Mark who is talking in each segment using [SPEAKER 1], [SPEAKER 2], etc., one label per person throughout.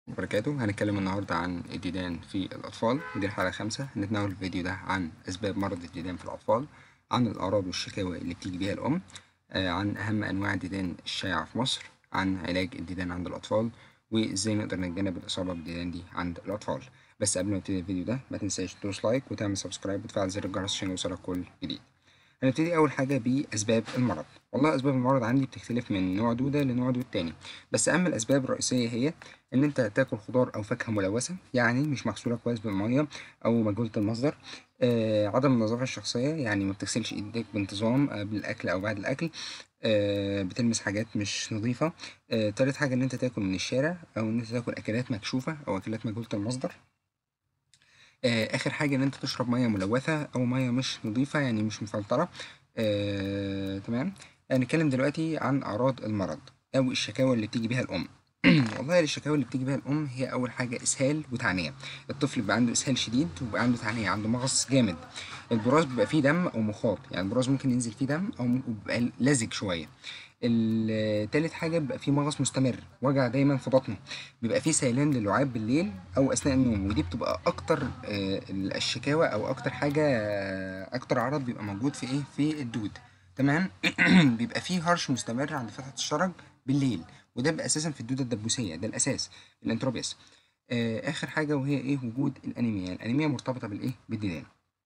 [SPEAKER 1] وبركاته هنتكلم النهاردة عن الديدان في الأطفال ودي الحلقة الخامسة هنتناول الفيديو ده عن أسباب مرض الديدان في الأطفال عن الأعراض والشكاوى اللي بتيجي بيها الأم آه، عن أهم أنواع الديدان الشائعة في مصر عن علاج الديدان عند الأطفال وإزاي نقدر نتجنب الإصابة بالديدان دي عند الأطفال بس قبل ما نبتدي الفيديو ده ما تنساش تدوس لايك وتعمل سبسكرايب وتفعل زر الجرس عشان يوصلك كل جديد هنبتدي أول حاجة بأسباب المرض والله أسباب المرض عندي بتختلف من نوع دودة لنوع دود تاني بس أهم الأسباب الرئيسية هي إن أنت تاكل خضار أو فاكهة ملوثة يعني مش مغسولة كويس بالمية أو مجهولة المصدر آه عدم النظافة الشخصية يعني ما بتغسلش إيديك بانتظام قبل الأكل أو بعد الأكل آه بتلمس حاجات مش نظيفة آه تالت حاجة إن أنت تاكل من الشارع أو إن أنت تاكل أكلات مكشوفة أو أكلات مجهولة المصدر آه آخر حاجة إن أنت تشرب مية ملوثة أو مية مش نظيفة يعني مش مفلترة آه، تمام هنتكلم دلوقتي عن أعراض المرض أو الشكاوى اللي بتيجي بيها الأم والله الشكاوى اللي بتيجي بيها الأم هي أول حاجة إسهال وتعنية الطفل بيبقى عنده إسهال شديد وبيبقى عنده تعنية عنده مغص جامد البراز بيبقى فيه دم أو مخاط يعني البراز ممكن ينزل فيه دم أو م- بيبقى لزج شوية ال- تالت حاجة بيبقى فيه مغص مستمر وجع دايما في بطنه بيبقى فيه سيلان للعاب بالليل أو أثناء النوم ودي بتبقى أكتر آه، الشكاوى أو أكتر حاجة آه، أكتر عرض بيبقى موجود في إيه في الدود تمام بيبقى فيه هرش مستمر عند فتحة الشرج بالليل وده بيبقى أساسا في الدودة الدبوسية ده الأساس الانتروبيس آه، آخر حاجة وهي إيه وجود الأنيميا الأنيميا مرتبطة بالإيه بالديدان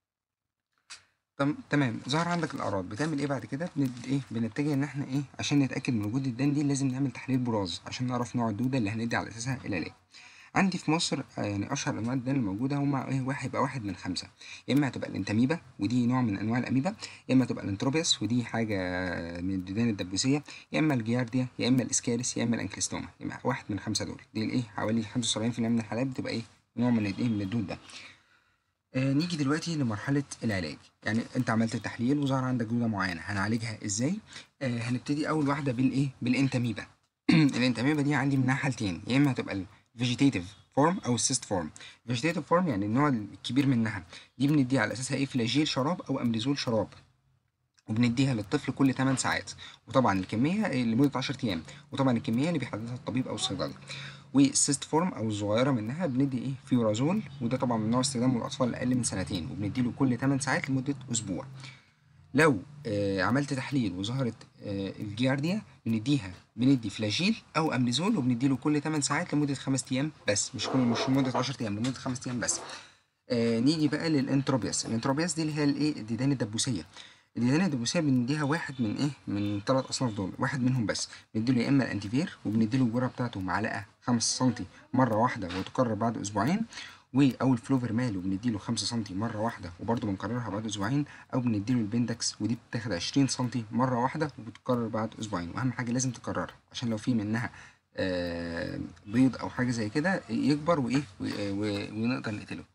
[SPEAKER 1] تم تمام ظهر عندك الاعراض بتعمل ايه بعد كده بند ايه بنتجه ان احنا ايه عشان نتاكد من وجود الدان دي لازم نعمل تحليل براز عشان نعرف نوع الدوده اللي هندي على اساسها العلاج عندي في مصر آه، يعني اشهر انواع الدان الموجوده هما ايه واحد يبقى واحد من خمسه يا اما هتبقى الانتاميبا ودي نوع من انواع الاميبا يا اما تبقى الانتروبيس ودي حاجه من الديدان الدبوسيه يا اما الجيارديا يا اما الاسكاريس يا اما الانكليستوما يبقى واحد من خمسه دول دي الايه حوالي 75% من الحالات بتبقى ايه نوع من الايه من الدود ده آه نيجي دلوقتي لمرحلة العلاج يعني انت عملت تحليل وظهر عندك دودة معينة هنعالجها ازاي آه هنبتدي اول واحدة بالايه بالانتاميبا الانتاميبا دي عندي منها حالتين يا اما هتبقى الفيجيتيتيف فورم او السيست فورم الفيجيتيتيف فورم يعني النوع الكبير منها دي بنديها على اساسها ايه فلاجيل شراب او امليزول شراب وبنديها للطفل كل 8 ساعات وطبعا الكميه إيه لمده 10 ايام وطبعا الكميه اللي بيحددها الطبيب او الصيدلي والسيست فورم او الصغيره منها بندي ايه فيورازول وده طبعا من نوع استخدامه للاطفال الاقل من سنتين وبنديله كل 8 ساعات لمده اسبوع لو آه عملت تحليل وظهرت آه الجيارديا بنديها بندي فلاجيل او امليزول وبنديله كل 8 ساعات لمده 5 ايام بس مش كل مش لمده 10 ايام لمده 5 ايام بس آه نيجي بقى للانتروبياس الانتروبياس دي اللي هي الايه الديدان الدبوسيه الديدان الدبوسيه بنديها واحد من ايه من ثلاث اصناف دول واحد منهم بس بنديله يا اما الانتيفير وبنديله الجرعه بتاعته معلقه 5 سم مره واحده وتكرر بعد اسبوعين و او الفلوفر مال وبنديله 5 سم مره واحده وبرده بنكررها بعد اسبوعين او بنديله البندكس ودي بتاخد 20 سم مره واحده وبتكرر بعد اسبوعين واهم حاجه لازم تكررها عشان لو في منها آه بيض او حاجه زي كده يكبر وايه و- و- ونقدر نقتله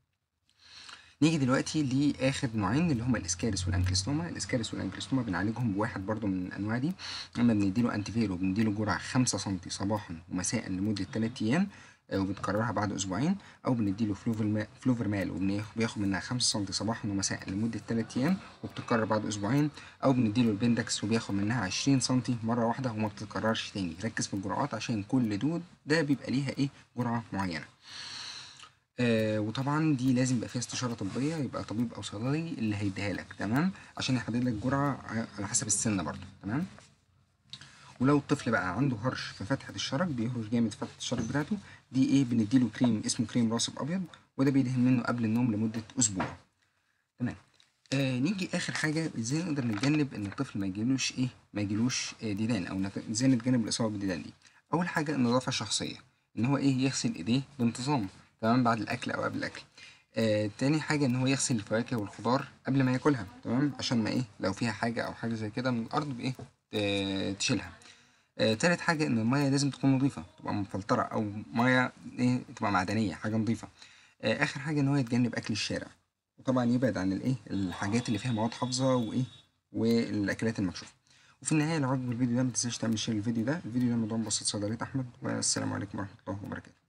[SPEAKER 1] نيجي دلوقتي لاخر نوعين اللي هما الاسكاريس والانكليستوما الاسكاريس والانكليستوما بنعالجهم بواحد برضو من الانواع دي اما بنديله انتيفير وبنديله جرعه 5 سم صباحا ومساء لمده 3 ايام آه، وبنكررها بعد اسبوعين او بنديله فلوفر فلوفر مال وبياخد منها 5 سم صباحا ومساء لمده 3 ايام وبتتكرر بعد اسبوعين او بنديله البندكس وبياخد منها 20 سم مره واحده وما بتتكررش تاني ركز في الجرعات عشان كل دود ده بيبقى ليها ايه جرعه معينه آه وطبعا دي لازم يبقى فيها استشارة طبية يبقى طبيب أو صيدلي اللي هيديها لك تمام عشان يحدد لك جرعة ع- على حسب السن برضه تمام ولو الطفل بقى عنده هرش في فتحة الشرج بيهرش جامد في فتحة الشرج بتاعته دي ايه بنديله كريم اسمه كريم راصب أبيض وده بيدهن منه قبل النوم لمدة أسبوع تمام آه نيجي آخر حاجة ازاي نقدر نتجنب إن الطفل ما يجيلوش ايه ما يجيلوش آه ديدان أو نت- ازاي نتجنب الإصابة بالديدان دي أول حاجة النظافة الشخصية إن هو ايه يغسل إيديه بانتظام تمام بعد الأكل أو قبل الأكل آه تاني حاجة إن هو يغسل الفواكه والخضار قبل ما ياكلها تمام عشان ما إيه لو فيها حاجة أو حاجة زي كده من الأرض بإيه ت- تشيلها آه تالت حاجة إن المية لازم تكون نظيفة تبقى مفلترة أو مية إيه تبقى معدنية حاجة نظيفة آه آخر حاجة إن هو يتجنب أكل الشارع وطبعا يبعد عن الإيه الحاجات اللي فيها مواد حافظة وإيه والأكلات المكشوفة وفي النهاية لو عجبك الفيديو ده متنساش تعمل شير الفيديو ده الفيديو ده موضوع بسيط صيدلية أحمد والسلام عليكم ورحمة الله وبركاته